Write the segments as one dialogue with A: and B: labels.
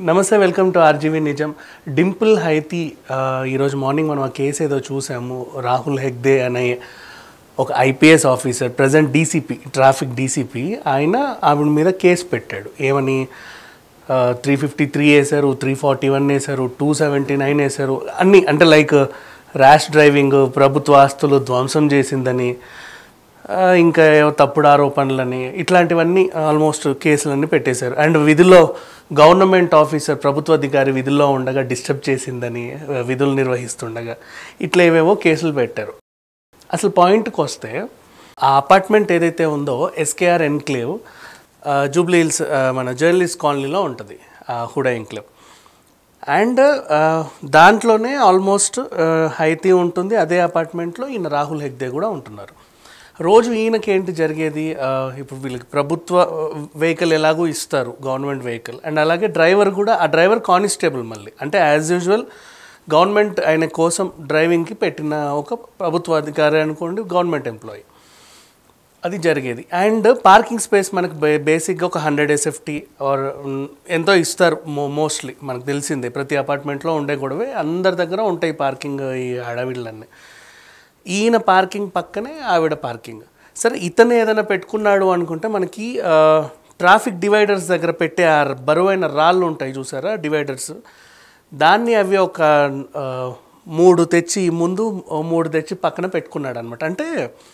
A: నమస్తే welcome to RGV నిజం డింపుల్ హైతి ఆ, ఈరోజు మార్నింగ్ మనం ఆ కేసు ఏదో చూసాము రాహుల్ హెగ్దే అనే ఒక IPS officer present DCP traffic DCP ఆయన ఆవిడ మీద కేసు పెట్టాడు ఏమని త్రీ ఫిఫ్టీ త్రీ వేశారు త్రీ ఫార్టీ వన్ వేశారు టూ సెవెంటీ నైన్ వేశారు అన్నీ అంటే లైక్ ర్యాష్ డ్రైవింగ్ ప్రభుత్వ ఆస్తులు ధ్వంసం చేసిందని ఆ, ఇంకా ఏవో తప్పుడు ఆరోపణలని ఇట్లాంటివన్నీ ఆల్మోస్ట్ కేసులన్నీ పెట్టేశారు అండ్ విధుల్లో గవర్నమెంట్ ఆఫీసర్ ప్రభుత్వ అధికారి విధుల్లో ఉండగా డిస్టర్బ్ చేసిందని ఆ, విధులు నిర్వహిస్తుండగా ఇట్లా ఏవేవో కేసులు పెట్టారు అసలు పాయింట్కి వస్తే ఆ అపార్ట్మెంట్ ఏదైతే ఉందో ఎస్కేఆర్ ఎన్క్లేవ్ జూబ్లీ హిల్స్ ఆ, మన జర్నలిస్ట్ కాలనీలో ఉంటుంది హుడా ఎన్క్లేవ్ అండ్ దాంట్లోనే ఆల్మోస్ట్ హైతీ ఉంటుంది అదే అపార్ట్మెంట్లో ఈయన రాహుల్ హెగ్దే కూడా ఉంటున్నారు రోజు ఈయనకి ఏంటి జరిగేది ఆ, ఇప్పుడు వీళ్ళకి ప్రభుత్వ వెహికల్ ఎలాగో ఇస్తారు గవర్నమెంట్ వెహికల్ అండ్ అలాగే డ్రైవర్ కూడా ఆ డ్రైవర్ కానిస్టేబుల్ మళ్ళీ అంటే యాజ్ యూజువల్ గవర్నమెంట్ ఆయన కోసం డ్రైవింగ్కి పెట్టిన ఒక ప్రభుత్వ అధికారి అనుకోండి గవర్నమెంట్ ఎంప్లాయీ అది జరిగేది అండ్ పార్కింగ్ స్పేస్ మనకు బే బేసిక్గా ఒక హండ్రెడ్ ఎస్ఎఫ్టీ ఆర్ ఎంతో ఇస్తారు మో మోస్ట్లీ మనకు తెలిసిందే ప్రతి అపార్ట్మెంట్లో ఉండే గొడవే అందరి దగ్గర ఉంటాయి పార్కింగ్ ఈ అడవిళ్ళన్నీ ఈయన పార్కింగ్ పక్కనే ఆవిడ పార్కింగ్ సరే ఇతను ఏదైనా పెట్టుకున్నాడు అనుకుంటే మనకి ఆ, ట్రాఫిక్ డివైడర్స్ దగ్గర పెట్టే ఆ బరువైన రాళ్ళు ఉంటాయి చూసారా డివైడర్స్ దాన్ని అవి ఒక ఆ, మూడు తెచ్చి ముందు ఓ మూడు తెచ్చి పక్కన పెట్టుకున్నాడు అనమాట అంటే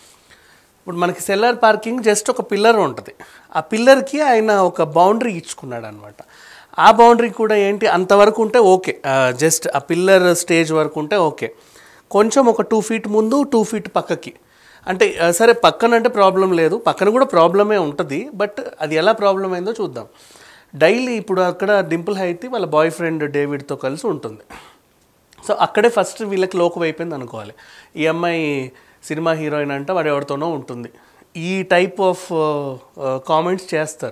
A: ఇప్పుడు మనకి సెల్లర్ పార్కింగ్ జస్ట్ ఒక పిల్లర్ ఉంటుంది ఆ పిల్లర్కి ఆయన ఒక బౌండరీ ఇచ్చుకున్నాడు అనమాట ఆ బౌండరీ కూడా ఏంటి అంతవరకు ఉంటే ఓకే జస్ట్ ఆ పిల్లర్ స్టేజ్ వరకు ఉంటే ఓకే కొంచెం ఒక టూ ఫీట్ ముందు టూ ఫీట్ పక్కకి అంటే ఆ, సరే పక్కన అంటే ప్రాబ్లం లేదు పక్కన కూడా ప్రాబ్లమే ఉంటుంది బట్ అది ఎలా ప్రాబ్లం అయిందో చూద్దాం డైలీ ఇప్పుడు అక్కడ డింపుల్ హైతి వాళ్ళ బాయ్ ఫ్రెండ్ డేవిడ్తో కలిసి ఉంటుంది సో అక్కడే ఫస్ట్ వీళ్ళకి లోకం అయిపోయింది అనుకోవాలి ఈ అమ్మాయి సినిమా హీరోయిన్ అంటే వాడు ఎవరితోనో ఉంటుంది ఈ టైప్ ఆఫ్ కామెంట్స్ చేస్తారు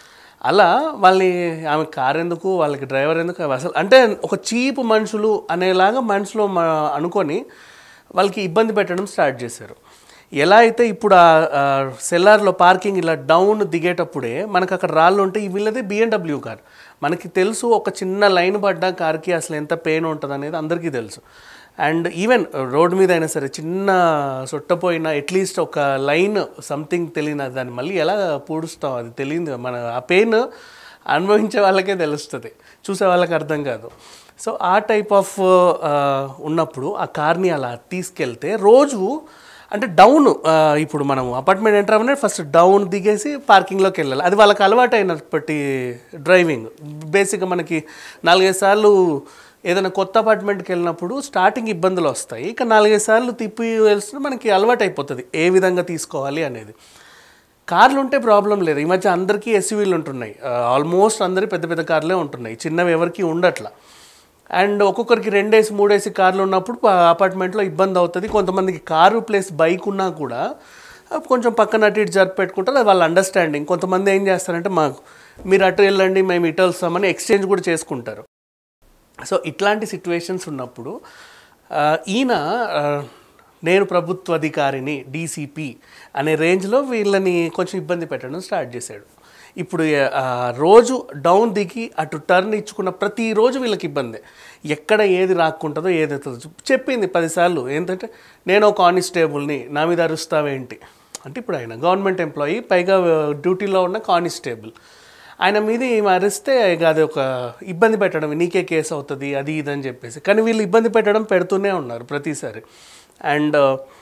A: అలా వాళ్ళని ఆమె కార్ ఎందుకు వాళ్ళకి డ్రైవర్ ఎందుకు అవి అసలు అంటే ఒక చీప్ మనుషులు అనేలాగా మనసులో మ- అనుకొని వాళ్ళకి ఇబ్బంది పెట్టడం స్టార్ట్ చేశారు ఎలా అయితే ఇప్పుడు ఆ సెల్లార్లో పార్కింగ్ ఇలా డౌన్ దిగేటప్పుడే మనకు అక్కడ రాళ్ళు ఉంటే ఈ వీళ్ళది బిఎండబ్ల్యూ కార్ మనకి తెలుసు ఒక చిన్న లైన్ పడ్డా కార్కి అసలు ఎంత పెయిన్ ఉంటుంది అనేది అందరికీ తెలుసు అండ్ ఈవెన్ రోడ్ మీద అయినా సరే చిన్న సొట్టపోయినా అట్లీస్ట్ ఒక లైన్ సంథింగ్ తెలియని దాన్ని మళ్ళీ ఎలా పూడుస్తాం అది తెలియదు మన ఆ పెయిన్ అనుభవించే వాళ్ళకే తెలుస్తుంది చూసే వాళ్ళకి అర్థం కాదు సో ఆ టైప్ ఆఫ్ ఉన్నప్పుడు ఆ కార్ని అలా తీసుకెళ్తే రోజు అంటే డౌన్ ఇప్పుడు మనం అపార్ట్మెంట్ ఎంటర్ అవ్వనే ఫస్ట్ డౌన్ దిగేసి పార్కింగ్లోకి వెళ్ళాలి అది వాళ్ళకి అలవాటు అయినప్పటి డ్రైవింగ్ బేసిక్గా మనకి నాలుగైదు సార్లు ఏదైనా కొత్త అపార్ట్మెంట్కి వెళ్ళినప్పుడు స్టార్టింగ్ ఇబ్బందులు వస్తాయి ఇక నాలుగైదు సార్లు తిప్పి వెళ్తే మనకి అలవాటు అయిపోతుంది ఏ విధంగా తీసుకోవాలి అనేది కార్లు ఉంటే ప్రాబ్లం లేదు ఈ మధ్య అందరికీ ఎస్యూవీలు ఉంటున్నాయి ఆల్మోస్ట్ అందరి పెద్ద పెద్ద కార్లే ఉంటున్నాయి చిన్నవి ఎవరికి ఉండట్లా అండ్ ఒక్కొక్కరికి రెండేసి మూడేసి కార్లు ఉన్నప్పుడు ప- అపార్ట్మెంట్లో ఇబ్బంది అవుతుంది కొంతమందికి కారు ప్లస్ బైక్ ఉన్నా కూడా ఆ, కొంచెం పక్కన అటు ఇటు జరిపి పెట్టుకుంటారు అది వాళ్ళ అండర్స్టాండింగ్ కొంతమంది ఏం చేస్తారంటే మాకు మీరు అటు వెళ్ళండి మేము ఇటు వస్తామని ఎక్స్చేంజ్ కూడా చేసుకుంటారు సో ఇట్లాంటి సిచ్యువేషన్స్ ఉన్నప్పుడు ఆ, ఈయన ఆ, నేను ప్రభుత్వ అధికారిని డీసీపీ అనే రేంజ్లో వీళ్ళని కొంచెం ఇబ్బంది పెట్టడం స్టార్ట్ చేశాడు ఇప్పుడు ఆ, రోజు డౌన్ దిగి అటు టర్న్ ఇచ్చుకున్న ప్రతిరోజు వీళ్ళకి ఇబ్బంది ఎక్కడ ఏది రాకుంటుందో ఏది అవుతుందో చెప్పింది పదిసార్లు ఏంటంటే నేను ఒక కానిస్టేబుల్ని నా మీద అరుస్తావేంటి అంటే ఇప్పుడు ఆయన గవర్నమెంట్ ఎంప్లాయీ పైగా డ్యూటీలో ఉన్న కానిస్టేబుల్ ఆయన మీద ఈమె అరిస్తే ఇక అది ఒక ఇబ్బంది పెట్టడం నీకే కేసు అవుతుంది అది ఇది అని చెప్పేసి కానీ వీళ్ళు ఇబ్బంది పెట్టడం పెడుతూనే ఉన్నారు ప్రతిసారి అండ్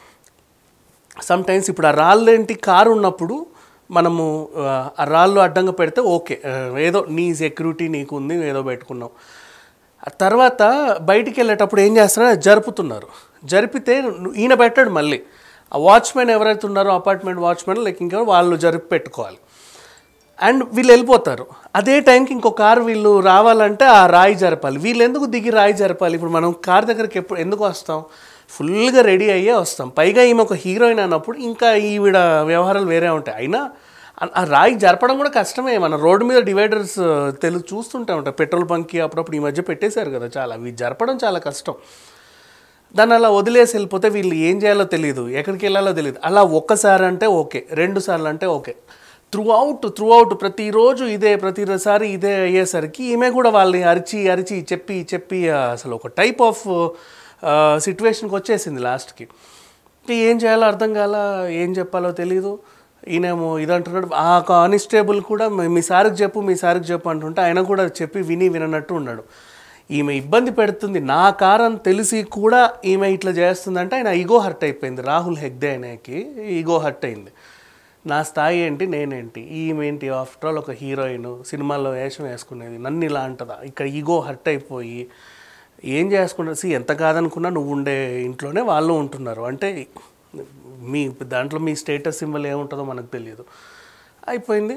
A: సమ్ టైమ్స్ ఇప్పుడు ఆ రాళ్ళేంటి కారు ఉన్నప్పుడు మనము ఆ, ఆ రాళ్ళు అడ్డంగా పెడితే ఓకే ఆ, ఏదో నీ సెక్యూరిటీ నీకు ఉంది ఏదో పెట్టుకున్నావు ఆ తర్వాత బయటికి వెళ్ళేటప్పుడు ఏం చేస్తారో జరుపుతున్నారు జరిపితే ను- ఈయన పెట్టాడు మళ్ళీ ఆ వాచ్మెన్ ఎవరైతే ఉన్నారో అపార్ట్మెంట్ వాచ్మెన్ లైక్ ఇంకెవరు వాళ్ళు జరిపి పెట్టుకోవాలి అండ్ వీళ్ళు వెళ్ళిపోతారు అదే టైంకి ఇంకో కారు వీళ్ళు రావాలంటే ఆ రాయి జరపాలి వీళ్ళు ఎందుకు దిగి రాయి జరపాలి ఇప్పుడు మనం కార్ దగ్గరికి ఎప్పుడు ఎందుకు వస్తాం ఫుల్గా రెడీ అయ్యే వస్తాం పైగా ఈమె ఒక హీరోయిన్ అన్నప్పుడు ఇంకా ఈవిడ వ్యవహారాలు వేరే ఉంటాయి అయినా ఆ- ఆ రాయి జరపడం కూడా కష్టమే మన రోడ్డు మీద డివైడర్స్ తెలుగు చూస్తుంటే ఉంటాయి పెట్రోల్ బంక్కి అప్పుడప్పుడు ఈ మధ్య పెట్టేశారు కదా చాలా అవి జరపడం చాలా కష్టం దాన్ని అలా వదిలేసి వెళ్ళిపోతే వీళ్ళు ఏం చేయాలో తెలియదు ఎక్కడికి వెళ్ళాలో తెలియదు అలా ఒక్కసారి అంటే ఓకే రెండు సార్లు అంటే okay throughout throughout ప్రతిరోజు ఇదే ప్రతిసారి ఇదే అయ్యేసరికి ఈమె కూడా వాళ్ళని అరిచి అరిచి చెప్పి చెప్పి ఆ, అసలు ఒక టైప్ ఆఫ్ సిచ్యువేషన్కి వచ్చేసింది లాస్ట్కి ఇంకా ఏం చేయాలో అర్థం కాల ఏం చెప్పాలో తెలియదు ఈయనేమో ఇదంటున్నాడు ఆ కానిస్టేబుల్ కూడా "మీ- మీ సార్కి చెప్పు మీ సార్కి చెప్పు అంటుంటే ఆయన కూడా చెప్పి విని విననట్టు ఉన్నాడు ఈమె ఇబ్బంది పెడుతుంది నా కారని తెలిసి కూడా ఈమె ఇట్లా చేస్తుందంటే ఆయన ఈగో హర్ట్ అయిపోయింది రాహుల్ హెగ్దే ఆయనకి ఈగో హర్ట్ అయింది నా స్థాయి ఏంటి నేనేంటి ఈమెంటి ఆఫ్టర్ ఆల్ ఒక హీరోయిన్ సినిమాల్లో వేషం వేసుకునేది నన్ను ఇలా అంటదా ఇక్కడ ఈగో హర్ట్ అయిపోయి ఏం చేసుకున్నారు సి ఎంత కాదనుకున్నా నువ్వు ఉండే ఇంట్లోనే వాళ్ళు ఉంటున్నారు అంటే మీ దాంట్లో మీ స్టేటస్ సింబల్ ఏముంటుందో మనకు తెలియదు అయిపోయింది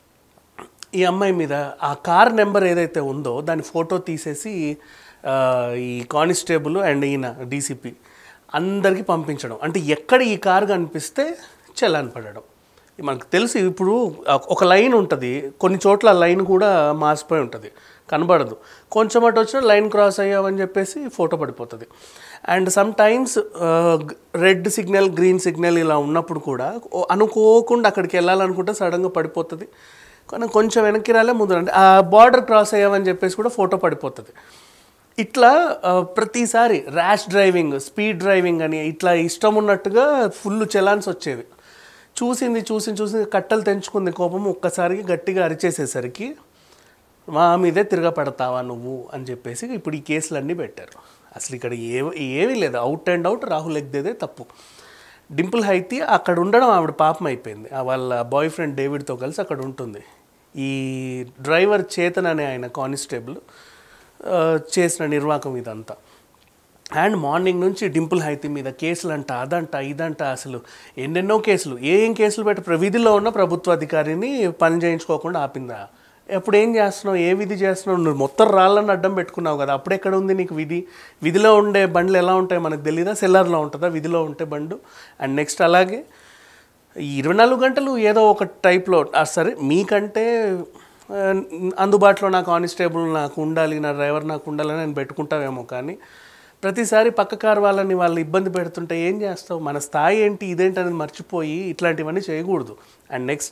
A: ఈ అమ్మాయి మీద ఆ కార్ నెంబర్ ఏదైతే ఉందో దాని ఫోటో తీసేసి ఆ, ఈ కానిస్టేబుల్ అండ్ ఈయన డీసీపీ అందరికీ పంపించడం అంటే ఎక్కడ ఈ కార్ కనిపిస్తే చలాన్ పడడం మనకు తెలుసు ఇప్పుడు ఒక లైన్ ఉంటుంది కొన్ని చోట్ల లైన్ కూడా మాసిపోయి ఉంటుంది కనబడదు కొంచెం అటు వచ్చిన లైన్ క్రాస్ అయ్యావని చెప్పేసి ఫోటో పడిపోతుంది and sometimes red signal green signal ఇలా ఉన్నప్పుడు కూడా ఓ- అనుకోకుండా అక్కడికి వెళ్ళాలనుకుంటే సడన్గా పడిపోతుంది కానీ కొంచెం వెనక్కి రాలే ముందు రండి. ఆ బార్డర్ క్రాస్ అయ్యామని చెప్పేసి కూడా ఫోటో పడిపోతుంది ఇట్లా ఆ, ప్రతిసారి ర్యాష్ డ్రైవింగ్ స్పీడ్ డ్రైవింగ్ అని ఇట్లా ఇష్టం ఉన్నట్టుగా ఫుల్ చలాన్స్ వచ్చేవి చూసింది చూసింది చూసింది కట్టలు తెంచుకుంది కోపం ఒక్కసారి గట్టిగా అరిచేసేసరికి మా మీదే తిరగపడతావా నువ్వు అని చెప్పేసి ఇప్పుడు ఈ కేసులన్నీ పెట్టారు అసలు ఇక్కడ ఏ ఏమీ లేదు అవుట్ అండ్ అవుట్ రాహుల్ ఎగ్దేదే తప్పు డింపుల్ హైతి అక్కడ ఉండడం ఆవిడ పాపం అయిపోయింది ఆ వాళ్ళ బాయ్ ఫ్రెండ్ డేవిడ్తో కలిసి అక్కడ ఉంటుంది ఈ డ్రైవర్ చేతన్ అనే ఆయన కానిస్టేబుల్ ఆ, చేసిన నిర్వాకం ఇదంతా అండ్ మార్నింగ్ నుంచి డింపుల్ హైతి మీద కేసులు అంట అదంట ఇదంట అసలు ఎన్నెన్నో కేసులు ఏం కేసులు పెట్టి ప్ర- విధిలో ఉన్న ప్రభుత్వ అధికారిని పని చేయించుకోకుండా ఆపిందా ఎప్పుడు ఏం చేస్తున్నావు ఏ విధి చేస్తున్నావు నువ్వు మొత్తం రాళ్ళని అడ్డం పెట్టుకున్నావు కదా అప్పుడు ఎక్కడ ఉంది నీకు విధి విధిలో ఉండే బండ్లు ఎలా ఉంటాయి మనకు తెలీదా సెల్లర్లో ఉంటుందా విధిలో ఉంటే బండు అండ్ నెక్స్ట్ అలాగే ఈ ఇరవై నాలుగు గంటలు ఏదో ఒక టైప్లో ఆ సరే మీకంటే ఆ, అందుబాటులో నా కానిస్టేబుల్ నాకు ఉండాలి నా డ్రైవర్ నాకు ఉండాలని నేను పెట్టుకుంటావేమో కానీ ప్రతిసారి పక్క కారు వాళ్ళని వాళ్ళు ఇబ్బంది పెడుతుంటే ఏం చేస్తావు మన స్థాయి ఏంటి ఇదేంటి అనేది మర్చిపోయి ఇట్లాంటివన్నీ చేయకూడదు అండ్ నెక్స్ట్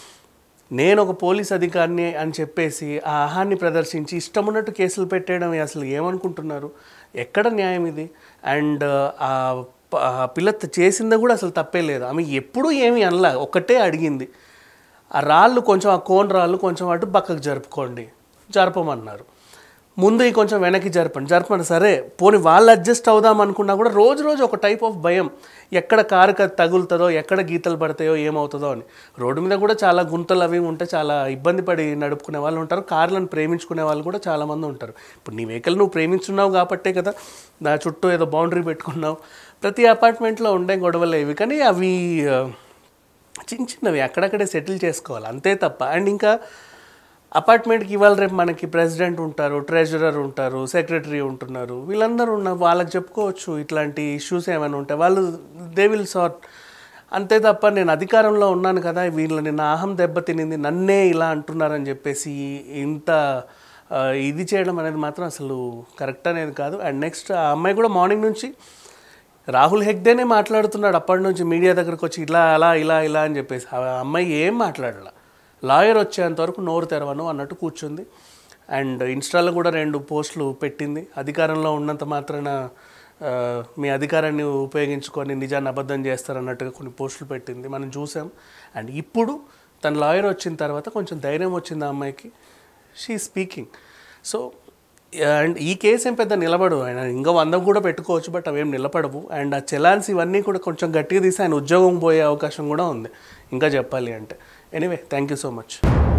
A: నేను ఒక పోలీస్ అధికారిని అని చెప్పేసి ఆ ఆహాన్ని ప్రదర్శించి ఇష్టం ఉన్నట్టు కేసులు పెట్టేయడం అసలు ఏమనుకుంటున్నారు ఎక్కడ న్యాయం ఇది అండ్ ఆ ప- ఆ పిల్ల చేసింది కూడా అసలు తప్పే లేదు ఆమె ఎప్పుడూ ఏమీ అనలా ఒక్కటే అడిగింది ఆ రాళ్ళు కొంచెం ఆ కోన్ రాళ్ళు కొంచెం అటు పక్కకు జరుపుకోండి జరపమన్నారు ముందు ఈ కొంచెం వెనక్కి జరపండి జరపండి సరే పోనీ వాళ్ళు అడ్జస్ట్ అవుదాం అనుకున్నా కూడా రోజు రోజు ఒక టైప్ ఆఫ్ భయం ఎక్కడ కారు క- తగులుతుందో ఎక్కడ గీతలు పడతాయో ఏమవుతుందో అని రోడ్డు మీద కూడా చాలా గుంతలు అవి ఉంటే చాలా ఇబ్బంది పడి నడుపుకునే వాళ్ళు ఉంటారు కార్లను ప్రేమించుకునే వాళ్ళు కూడా చాలామంది ఉంటారు ఇప్పుడు నీ వెహికల్ నువ్వు ప్రేమించున్నావు కాబట్టే కదా నా చుట్టూ ఏదో బౌండరీ పెట్టుకున్నావు ప్రతి అపార్ట్మెంట్లో ఉండే గొడవలు ఇవి కానీ అవి ఆ, చిన్న చిన్నవి అక్కడక్కడే సెటిల్ చేసుకోవాలి అంతే తప్ప అండ్ ఇంకా అపార్ట్మెంట్కి ఇవాళ రేపు మనకి ప్రెసిడెంట్ ఉంటారు ట్రెజరర్ ఉంటారు సెక్రటరీ ఉంటున్నారు వీళ్ళందరూ ఉన్న వాళ్ళకి చెప్పుకోవచ్చు ఇట్లాంటి ఇష్యూస్ ఏమైనా ఉంటే వాళ్ళు దే విల్ సార్ట్ అంతే తప్ప నేను అధికారంలో ఉన్నాను కదా వీళ్ళని నా అహం దెబ్బతినింది నన్నే ఇలా అంటున్నారని చెప్పేసి ఇంత ఆ, ఇది చేయడం అనేది మాత్రం అసలు కరెక్ట్ అనేది కాదు అండ్ నెక్స్ట్ ఆ అమ్మాయి కూడా మార్నింగ్ నుంచి రాహుల్ హెగ్దేనే మాట్లాడుతున్నాడు అప్పటి నుంచి మీడియా దగ్గరకు వచ్చి ఇలా అలా ఇలా ఇలా అని చెప్పేసి ఆ అమ్మాయి ఏం మాట్లాడాల లాయర్ వచ్చేంత వరకు నోరు తెరవను అన్నట్టు కూర్చుంది అండ్ ఇన్స్టాలో కూడా రెండు పోస్టులు పెట్టింది అధికారంలో ఉన్నంత మాత్రాన ఆ, మీ అధికారాన్ని ఉపయోగించుకొని నిజాన్ని అబద్ధం చేస్తారన్నట్టుగా కొన్ని పోస్టులు పెట్టింది మనం చూసాం అండ్ ఇప్పుడు తన లాయర్ వచ్చిన తర్వాత కొంచెం ధైర్యం వచ్చింది ఆ అమ్మాయికి షీ స్పీకింగ్ సో అండ్ ఈ కేసు ఏం పెద్ద నిలబడు ఆయన ఇంకా వంద కూడా పెట్టుకోవచ్చు బట్ అవేం నిలబడవు అండ్ ఆ చలాన్స్ ఇవన్నీ కూడా కొంచెం గట్టిగా తీసి ఆయన ఉద్యోగం పోయే అవకాశం కూడా ఉంది ఇంకా చెప్పాలి అంటే anyway thank you so much